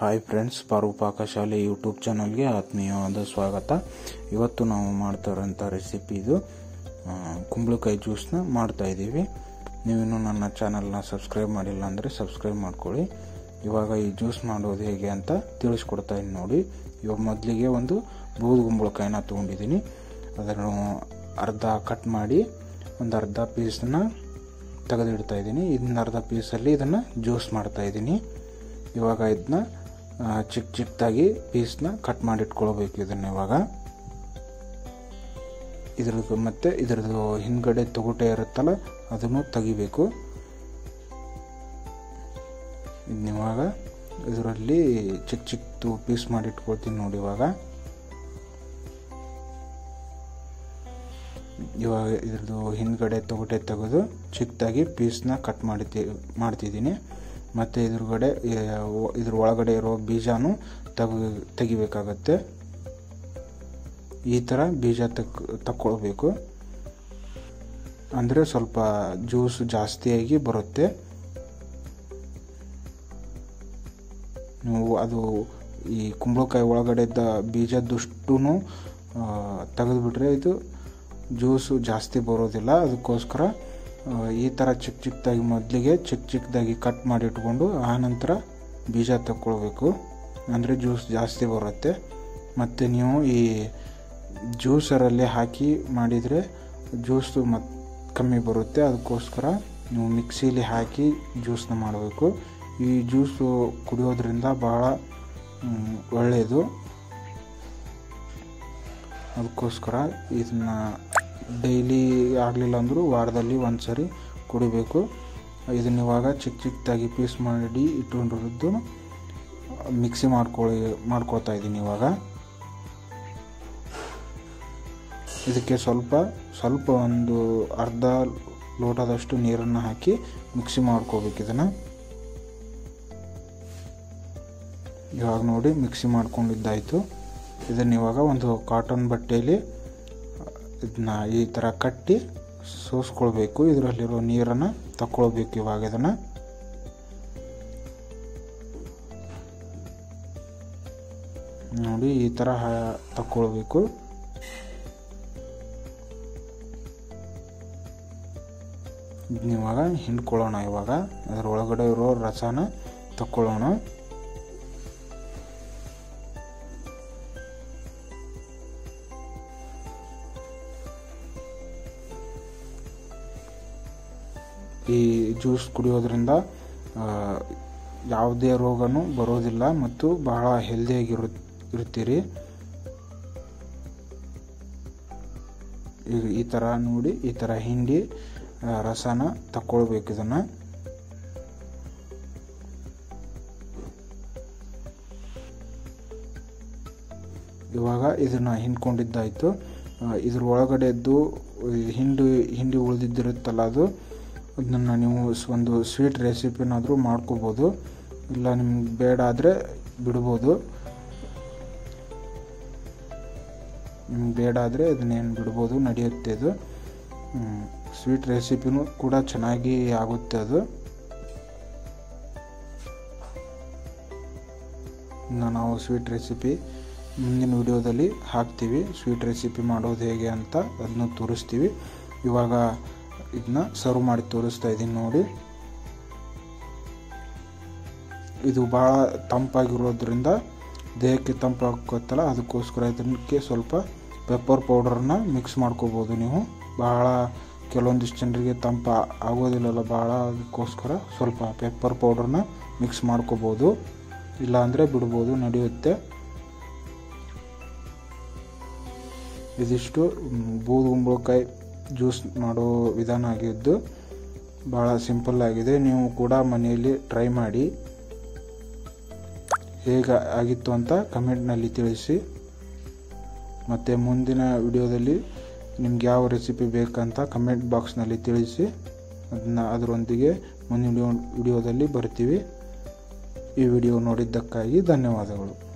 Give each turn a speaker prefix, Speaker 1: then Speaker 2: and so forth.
Speaker 1: hi friends ಪಾರು ಪಾಕಶಾಲೆ YouTube ಚಾನಲ್ಗೆ ಆತ್ಮೀಯವಾದ ಸ್ವಾಗತ ಇವತ್ತು ನಾವು ಮಾಡ್ತಾ ಇರೋಂಥ ರೆಸಿಪಿ ಇದು ಆ, ಕುಂಬಳಕಾಯಿ ಜ್ಯೂಸ್ನ ಮಾಡ್ತಾ ಇದ್ದೀವಿ ನೀವಿನ್ನೂ ನನ್ನ ಚಾನಲ್ನ ಸಬ್ಸ್ಕ್ರೈಬ್ ಮಾಡಿಲ್ಲ ಅಂದರೆ ಸಬ್ಸ್ಕ್ರೈಬ್ ಮಾಡ್ಕೊಳ್ಳಿ ಇವಾಗ ಈ ಜ್ಯೂಸ್ ಮಾಡೋದು ಹೇಗೆ ಅಂತ ತಿಳಿಸ್ಕೊಡ್ತಾ ಇದ್ದೀನಿ ನೋಡಿ ಇವಾಗ ಮೊದಲಿಗೆ ಒಂದು ಬೂದು ಕುಂಬಳಕಾಯಿನ ತೊಗೊಂಡಿದ್ದೀನಿ ಅದನ್ನು ಅರ್ಧ ಕಟ್ ಮಾಡಿ ಒಂದು ಅರ್ಧ ಪೀಸನ್ನ ತೆಗೆದಿಡ್ತಾ ಇದ್ದೀನಿ ಇದನ್ನ ಅರ್ಧ ಪೀಸಲ್ಲಿ ಇದನ್ನು ಜ್ಯೂಸ್ ಮಾಡ್ತಾ ಇದ್ದೀನಿ ಇವಾಗ ಇದನ್ನ ಆ, ಚಿಕ್ಕ ಚಿಕ್ಕದಾಗಿ ಪೀಸ್ನ ಕಟ್ ಮಾಡಿ ಇಟ್ಕೊಳ್ಬೇಕು ಇದನ್ನ ಇವಾಗ ಇದ್ರದ್ದು ಮತ್ತೆ ಇದ್ರದ್ದು ಹಿಂದ್ಗಡೆ ತೊಗಟೆ ಇರುತ್ತಲ್ಲ ಅದನ್ನು ತೆಗಿಬೇಕು ಇದನ್ನ ಇವಾಗ ಇದರಲ್ಲಿ ಚಿಕ್ಕ ಚಿಕ್ಕದು ಪೀಸ್ ಮಾಡಿ ಇಟ್ಕೊಳ್ತೀನಿ ನೋಡಿ ಇವಾಗ ಇವಾಗ ಇದ್ರದ್ದು ಹಿಂದ್ಗಡೆ ತೊಗಟೆ ತೆಗೆದು ಚಿಕ್ಕದಾಗಿ ಪೀಸ್ನ ಕಟ್ ಮಾಡ್ತಿ ಮಾಡ್ತಿದ್ದೀನಿ ಮತ್ತು ಇದ್ರಗಡೆ ಇದ್ರ ಒಳಗಡೆ ಇರೋ ಬೀಜನೂ ತೆಗ ತೆಗಿಬೇಕಾಗತ್ತೆ ಈ ಥರ ಬೀಜ ತಕ್ ತಕ್ಕೊಳ್ಬೇಕು ಅಂದರೆ ಸ್ವಲ್ಪ ಜ್ಯೂಸ್ ಜಾಸ್ತಿಯಾಗಿ ಬರುತ್ತೆ ನೀವು ಅದು ಈ ಕುಂಬಳಕಾಯಿ ಒಳಗಡೆ ಇದ್ದ ಬೀಜದಷ್ಟು ತೆಗೆದುಬಿಟ್ರೆ ಇದು ಜ್ಯೂಸು ಜಾಸ್ತಿ ಬರೋದಿಲ್ಲ ಅದಕ್ಕೋಸ್ಕರ ಆ, ಈ ಥರ ಚಿಕ್ಕ ಚಿಕ್ಕದಾಗಿ ಮೊದಲಿಗೆ ಚಿಕ್ಕ ಚಿಕ್ಕದಾಗಿ ಕಟ್ ಮಾಡಿ ಇಟ್ಕೊಂಡು ಆನಂತರ ಬೀಜ ತಗೊಳ್ಬೇಕು ಅಂದರೆ ಜ್ಯೂಸ್ ಜಾಸ್ತಿ ಬರುತ್ತೆ ಮತ್ತು ನೀವು ಈ ಜ್ಯೂಸರಲ್ಲಿ ಹಾಕಿ ಮಾಡಿದರೆ ಜ್ಯೂಸು ಮತ್ ಕಮ್ಮಿ ಬರುತ್ತೆ ಅದಕ್ಕೋಸ್ಕರ ನೀವು ಮಿಕ್ಸಿಲಿ ಹಾಕಿ ಜ್ಯೂಸನ್ನ ಮಾಡಬೇಕು ಈ ಜ್ಯೂಸು ಕುಡಿಯೋದ್ರಿಂದ ಭಾಳ ಮ್, ಒಳ್ಳೆಯದು ಅದಕ್ಕೋಸ್ಕರ ಇದನ್ನ ಡೈಲಿ ಆಗಲಿಲ್ಲ ಅಂದರೂ ವಾರದಲ್ಲಿ ಒಂದು ಸರಿ ಕುಡಿಬೇಕು ಇದನ್ನ ಇವಾಗ ಚಿಕ್ಕ ಚಿಕ್ಕದಾಗಿ ಪೀಸ್ ಮಾಡಿ ಇಟ್ಕೊಂಡಿರೋದು ಮಿಕ್ಸಿ ಮಾಡ್ಕೊಳ್ಳಿ ಮಾಡ್ಕೊಳ್ತಾ ಇದ್ದೀನಿ ಇವಾಗ ಇದಕ್ಕೆ ಸ್ವಲ್ಪ ಸ್ವಲ್ಪ ಒಂದು ಅರ್ಧ ಲೋಟದಷ್ಟು ನೀರನ್ನು ಹಾಕಿ ಮಿಕ್ಸಿ ಮಾಡ್ಕೋಬೇಕು ಇದನ್ನು ಇವಾಗ ನೋಡಿ ಮಿಕ್ಸಿ ಮಾಡ್ಕೊಂಡಿದ್ದಾಯಿತು ಇದನ್ನ ಇವಾಗ ಒಂದು ಕಾಟನ್ ಬಟ್ಟೆಯಲ್ಲಿ ಇದನ್ನ ಈ ಥರ ಕಟ್ಟಿ ಸೋಸ್ಕೊಳ್ಬೇಕು ಇದರಲ್ಲಿರೋ ನೀರನ್ನು ತಕ್ಕೊಳ್ಬೇಕು ಇವಾಗ ಇದನ್ನು ನೋಡಿ ಈ ಥರ ಹ- ತಕ್ಕೊಳ್ಬೇಕು ಇದನ್ನ ಇವಾಗ ಹಿಂಡ್ಕೊಳ್ಳೋಣ ಇವಾಗ ಅದರ ಒಳಗಡೆ ಇರೋ ರಸನ ತಕ್ಕೊಳ್ಳೋಣ ಈ ಜ್ಯೂಸ್ ಕುಡಿಯೋದ್ರಿಂದ ಆ, ಯಾವುದೇ ರೋಗನೂ ಬರೋದಿಲ್ಲ ಮತ್ತು ಬಹಳ ಹೆಲ್ದಿಯಾಗಿರು ಇರ್ತೀರಿ ಈಗ ಈ ಥರ ನೋಡಿ ಈ ಥರ ಹಿಂಡಿ ಆ, ರಸನ ತಕ್ಕೊಳ್ಬೇಕು ಇದನ್ನು ಇವಾಗ ಇದನ್ನು ಹಿಂಡ್ಕೊಂಡಿದ್ದಾಯಿತು ಆ, ಇದ್ರ ಒಳಗಡೆದ್ದು ಈ ಹಿಂಡಿ ಹಿಂಡಿ ಉಳಿದಿದ್ದಿರುತ್ತಲ್ಲ ಅದು ಅದನ್ನು ನೀವು ಸ್- ಒಂದು ಸ್ವೀಟ್ ರೆಸಿಪಿನಾದರೂ ಮಾಡ್ಕೋಬೋದು ಇಲ್ಲ ನಿಮ್ಗೆ ಬೇಡ ಆದರೆ ಬಿಡ್ಬೋದು ನಿಮ್ಗೆ ಬೇಡ ಆದರೆ ಅದನ್ನೇನು ಬಿಡ್ಬೋದು ನಡೆಯುತ್ತೆ ಅದು ಸ್ವೀಟ್ ರೆಸಿಪಿನೂ ಕೂಡ ಚೆನ್ನಾಗಿ ಆಗುತ್ತೆ ಅದು ಇನ್ನು ನಾವು ಸ್ವೀಟ್ ರೆಸಿಪಿ ಮುಂದಿನ ವಿಡಿಯೋದಲ್ಲಿ ಹಾಕ್ತೀವಿ ಸ್ವೀಟ್ ರೆಸಿಪಿ ಮಾಡೋದು ಹೇಗೆ ಅಂತ ಅದನ್ನು ತೋರಿಸ್ತೀವಿ ಇವಾಗ ಇದನ್ನ ಸರ್ವ್ ಮಾಡಿ ತೋರಿಸ್ತಾ ಇದ್ದೀನಿ ನೋಡಿ ಇದು ಭಾಳ ತಂಪಾಗಿರೋದ್ರಿಂದ ದೇಹಕ್ಕೆ ತಂಪಾಗುತ್ತಲ್ಲ ಅದಕ್ಕೋಸ್ಕರ ಇದಕ್ಕೆ ಸ್ವಲ್ಪ ಪೆಪ್ಪರ್ ಪೌಡರ್ನ ಮಿಕ್ಸ್ ಮಾಡ್ಕೋಬೋದು ನೀವು ಬಹಳ ಕೆಲವೊಂದಿಷ್ಟು ಜನರಿಗೆ ತಂಪ ಆಗೋದಿಲ್ಲಲ್ಲ ಭಾಳ ಅದಕ್ಕೋಸ್ಕರ ಸ್ವಲ್ಪ ಪೆಪ್ಪರ್ ಪೌಡರ್ನ ಮಿಕ್ಸ್ ಮಾಡ್ಕೋಬೋದು ಇಲ್ಲಾಂದರೆ ಬಿಡ್ಬೋದು ನಡೆಯುತ್ತೆ ಇದಿಷ್ಟು ಮ್, ಬೂದು ಕುಂಬಳಕಾಯಿ ಜ್ಯೂಸ್ ಮಾಡೋ ವಿಧಾನ ಆಗಿದ್ದು ಭಾಳ ಸಿಂಪಲ್ ಆಗಿದೆ ನೀವು ಕೂಡ ಮನೆಯಲ್ಲಿ ಟ್ರೈ ಮಾಡಿ ಹೇಗೆ ಆಗಿತ್ತು ಅಂತ ಕಮೆಂಟ್ನಲ್ಲಿ ತಿಳಿಸಿ ಮತ್ತು ಮುಂದಿನ ವಿಡಿಯೋದಲ್ಲಿ ನಿಮ್ಗೆ ಯಾವ ರೆಸಿಪಿ ಬೇಕಂತ ಕಮೆಂಟ್ ಬಾಕ್ಸ್ನಲ್ಲಿ ತಿಳಿಸಿ ಅದನ್ನ ಅದರೊಂದಿಗೆ ಮುಂದಿನ ವಿಡಿಯೋ ವಿಡಿಯೋದಲ್ಲಿ ಬರ್ತೀವಿ ಈ ವಿಡಿಯೋ ನೋಡಿದ್ದಕ್ಕಾಗಿ ಧನ್ಯವಾದಗಳು